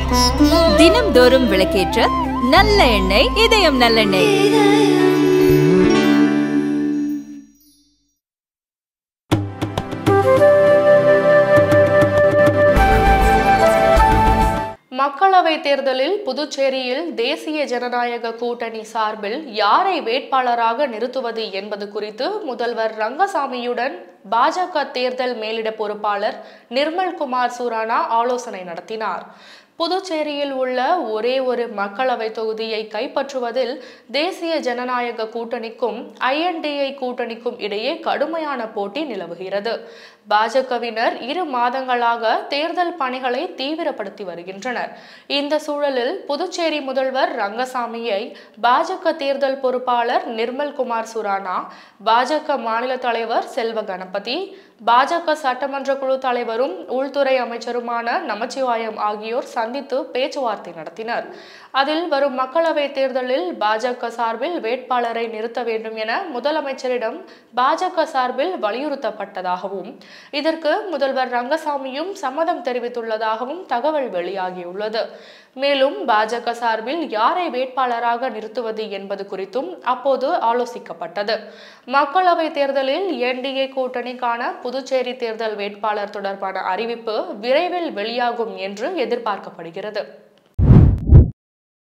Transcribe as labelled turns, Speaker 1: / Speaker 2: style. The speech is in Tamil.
Speaker 1: தினம்தோறும் விளக்கேற்ற நல்ல எண்ணெய் இதயம் நல்லெண்ணெய்
Speaker 2: மக்களவை தேர்தலில் புதுச்சேரியில் தேசிய ஜனநாயக கூட்டணி சார்பில் யாரை வேட்பாளராக நிறுத்துவது என்பது குறித்து முதல்வர் ரங்கசாமியுடன் பாஜக தேர்தல் மேலிட பொறுப்பாளர் நிர்மல்குமார் சூரானா ஆலோசனை நடத்தினார் புதுச்சேரியில் உள்ள ஒரே ஒரு மக்களவை தொகுதியை கைப்பற்றுவதில் தேசிய ஜனநாயக கூட்டணிக்கும் ஐஎன்டிஐ கூட்டணிக்கும் இடையே கடுமையான போட்டி நிலவுகிறது பாஜகவினர் இரு மாதங்களாக தேர்தல் பணிகளை தீவிரப்படுத்தி வருகின்றனர் இந்த சூழலில் புதுச்சேரி முதல்வர் ரங்கசாமியை பாஜக தேர்தல் பொறுப்பாளர் நிர்மல்குமார் சுரானா பாஜக மாநில தலைவர் செல்வ கணபதி பாஜக சட்டமன்ற குழு தலைவரும் உள்துறை அமைச்சருமான நமச்சிவாயம் ஆகியோர் சந்தித்து பேச்சுவார்த்தை நடத்தினர் அதில் வரும் மக்களவை தேர்தலில் பாஜக சார்பில் வேட்பாளரை நிறுத்த வேண்டும் என முதலமைச்சரிடம் பாஜக சார்பில் வலியுறுத்தப்பட்டதாகவும் இதற்கு முதல்வர் ரங்கசாமியும் சம்மதம் தெரிவித்துள்ளதாகவும் தகவல் வெளியாகியுள்ளது மேலும் பாஜக சார்பில் யாரை வேட்பாளராக நிறுத்துவது என்பது குறித்தும் அப்போது ஆலோசிக்கப்பட்டது மக்களவை தேர்தலில் என்டிஏ கூட்டணிக்கான புதுச்சேரி தேர்தல் வேட்பாளர் தொடர்பான அறிவிப்பு விரைவில் வெளியாகும் என்று எதிர்பார்க்கப்படுகிறது